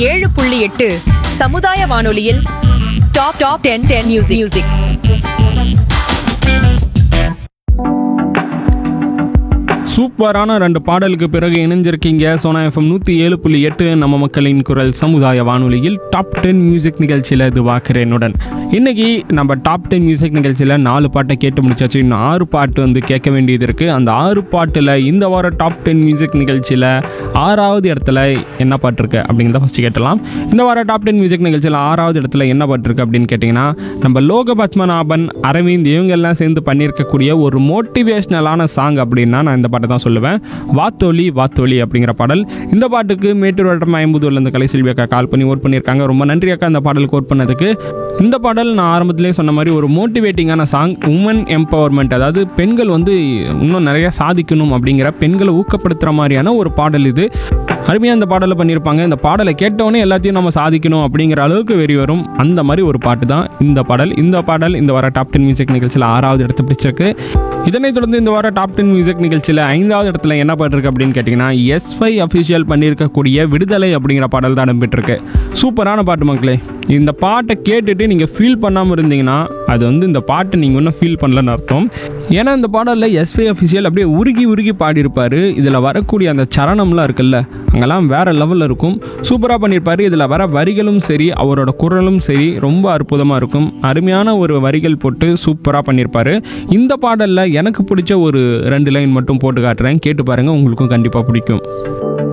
ஏழு புள்ளி எட்டு சமுதாய வானொலியில் top top ten ten music music சூப்பரான ரெண்டு பாடலுக்கு பிறகு இணைஞ்சிருக்கீங்க சோனா எஃப்எம் நூற்றி ஏழு புள்ளி எட்டு நம்ம மக்களின் குரல் சமுதாய வானொலியில் டாப் டென் மியூசிக் நிகழ்ச்சியில் இது வாக்குறேனுடன் இன்னைக்கு நம்ம டாப் டென் மியூசிக் நிகழ்ச்சியில் நாலு பாட்டை கேட்டு முடிச்சாச்சு இன்னும் ஆறு பாட்டு வந்து கேட்க வேண்டியது இருக்குது அந்த ஆறு பாட்டில் இந்த வாரம் டாப் டென் மியூசிக் நிகழ்ச்சியில் ஆறாவது இடத்துல என்ன பாட்டு இருக்கு அப்படிங்கிறத ஃபஸ்ட்டு கேட்டலாம் இந்த வாரம் டாப் டென் மியூசிக் நிகழ்ச்சியில் ஆறாவது இடத்துல என்ன பாட்டு இருக்கு அப்படின்னு கேட்டிங்கன்னா நம்ம லோக பத்மநாபன் அரவிந்த் இவங்க எல்லாம் சேர்ந்து பண்ணியிருக்கக்கூடிய ஒரு மோட்டிவேஷ்னலான சாங் அப்படின்னா நான் இந்த பாட்டை தான் சொல்லுவேன் வாத்தோலி வாத்தோலி அப்படிங்கிற பாடல் இந்த பாட்டுக்கு மேட்டூர் வட்டம் ஐம்பதுல இருந்து கலைசெல்வி அக்கா கால் பண்ணி ஓட் பண்ணியிருக்காங்க ரொம்ப நன்றி அக்கா இந்த பாடலுக்கு ஓட் பண்ணதுக்கு இந்த பாடல் நான் ஆரம்பத்திலே சொன்ன மாதிரி ஒரு மோட்டிவேட்டிங்கான சாங் உமன் எம்பவர்மெண்ட் அதாவது பெண்கள் வந்து இன்னும் நிறைய சாதிக்கணும் அப்படிங்கிற பெண்களை ஊக்கப்படுத்துகிற மாதிரியான ஒரு பாடல் இது அருமையாக இந்த பாடலை பண்ணியிருப்பாங்க இந்த பாடலை கேட்டவொடனே எல்லாத்தையும் நம்ம சாதிக்கணும் அப்படிங்கிற அளவுக்கு வெறி வரும் அந்த மாதிரி ஒரு பாட்டு தான் இந்த பாடல் இந்த பாடல் இந்த வார டாப் டென் மியூசிக் நிகழ்ச்சியில் ஆறாவது இடத்தை பிடிச்சிருக்கு இதனைத் தொடர்ந்து இந்த வார டாப் டென் மியூசிக் நிகழ்ச்சியில் ஐந்தாவது இடத்துல என்ன பாட்டு இருக்கு அப்படின்னு கேட்டிங்கன்னா எஸ் ஃபை அஃபிஷியல் பண்ணியிருக்கக்கூடிய விடுதலை அப்படிங்கிற பாடல் தான் இடம்பெற்றிருக்கு சூப்பரான பாட்டு மக்களே இந்த பாட்டை கேட்டுட்டு நீங்கள் ஃபீல் பண்ணாமல் இருந்தீங்கன்னா அது வந்து இந்த பாட்டை நீங்கள் இன்னும் ஃபீல் பண்ணலன்னு அர்த்தம் ஏன்னா இந்த பாடலில் எஸ்ஃபை அஃபிஷியல் அப்படியே உருகி உருகி பாடியிருப்பார் இதில் வரக்கூடிய அந்த சரணம்லாம் இருக்குல்ல அங்கெல்லாம் வேற லெவலில் இருக்கும் சூப்பராக பண்ணியிருப்பாரு இதில் வர வரிகளும் சரி அவரோட குரலும் சரி ரொம்ப அற்புதமாக இருக்கும் அருமையான ஒரு வரிகள் போட்டு சூப்பராக பண்ணியிருப்பாரு இந்த பாடலில் எனக்கு பிடிச்ச ஒரு ரெண்டு லைன் மட்டும் போட்டு காட்டுறேன் கேட்டு பாருங்கள் உங்களுக்கும் கண்டிப்பாக பிடிக்கும்